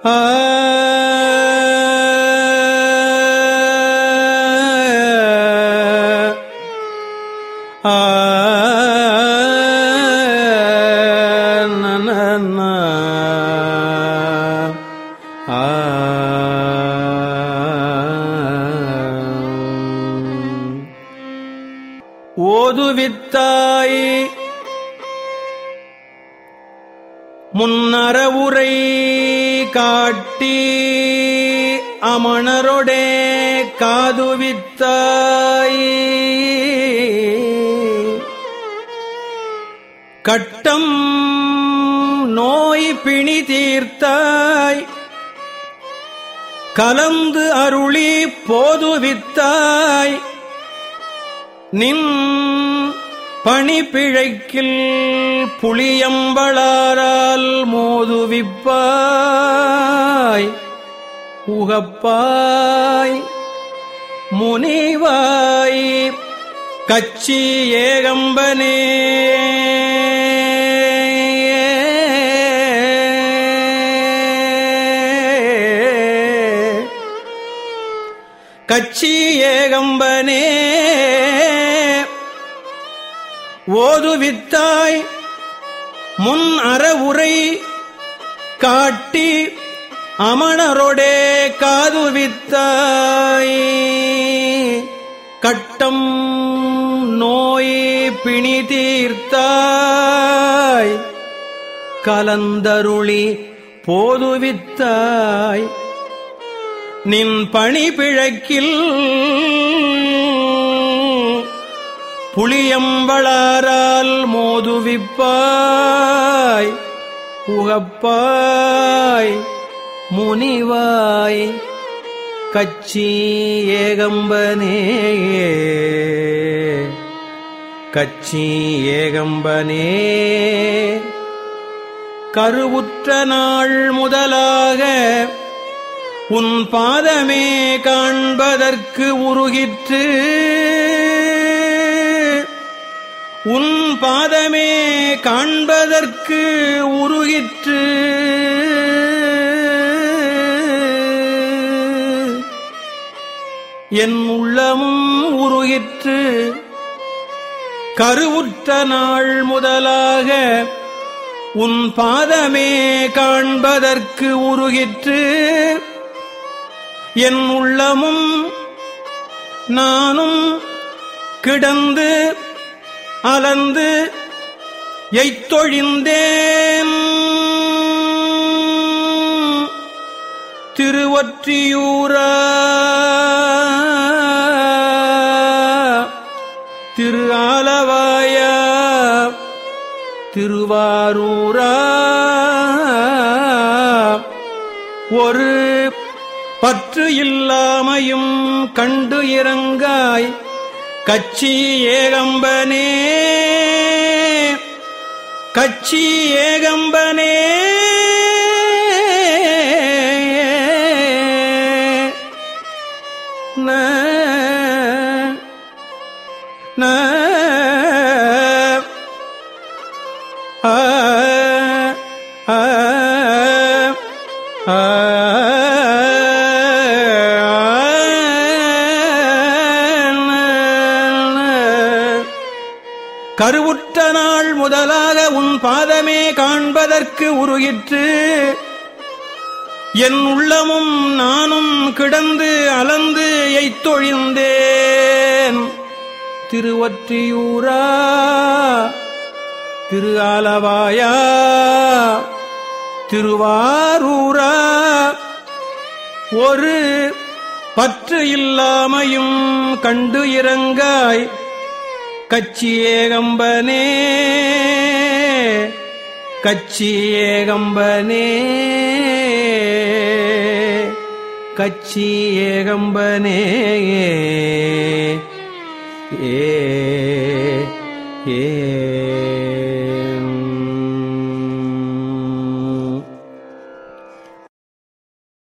ஆ ஆ நன ஆ ஓதுவித்தாய் முன்னறவுரை காட்டி அமணரொடே காதுவித்தாய் கட்டம் நோய் பிணி தீர்த்தாய் கலந்து அருளி போதுவித்தாய் நின் பணிப்பிழைக்கில் புளியம்பளாரால் மோதுவிப்பாய் உகப்பாய் முனிவாய் கச்சி ஏகம்பனே கச்சி ஏகம்பனே ஓதுவித்தாய் முன் அறவுரை காட்டி அமணரொடே காதுவித்தாய் கட்டம் நோய் பிணி தீர்த்தாய் கலந்தருளி போதுவித்தாய் நின் பணி பிழைக்கில் புளியம்பளாரால் மோதுவிப்பாய் உகப்பாய் முனிவாய் கச்சி ஏகம்பனே கச்சி ஏகம்பனே கருவுற்ற நாள் முதலாக உன் பாதமே காண்பதற்கு உருகிற்று உன் பாதமே காண்பதற்கு உருகிற்று என் உள்ளமும் உருகிற்று கருவுற்ற நாள் முதலாக உன் பாதமே காண்பதற்கு உருகிற்று என் உள்ளமும் நானும் கிடந்து அலந்து எய்த்தொழிந்தேன் திருவொற்றியூரா திரு ஆலவாயா திருவாரூரா ஒரு பற்று இல்லாமையும் கண்டு இறங்காய் கச்சி ஏகம்பனே கச்சி ஏகம்பனே ந ந ஆ ஆ ஆ கருவுற்ற நாள் முதலாக உன் பாதமே காண்பதற்கு உருகிற்று என் உள்ளமும் நானும் கிடந்து அலந்து எய்த்தொழிந்தேன் திருவொற்றியூரா திரு ஆலவாயா திருவாரூரா ஒரு பற்று இல்லாமையும் கண்டு இறங்காய் கச்சி ஏகம்பனே கச்சி ஏகம்பனே கச்சி ஏகம்பனே ஏ ஏ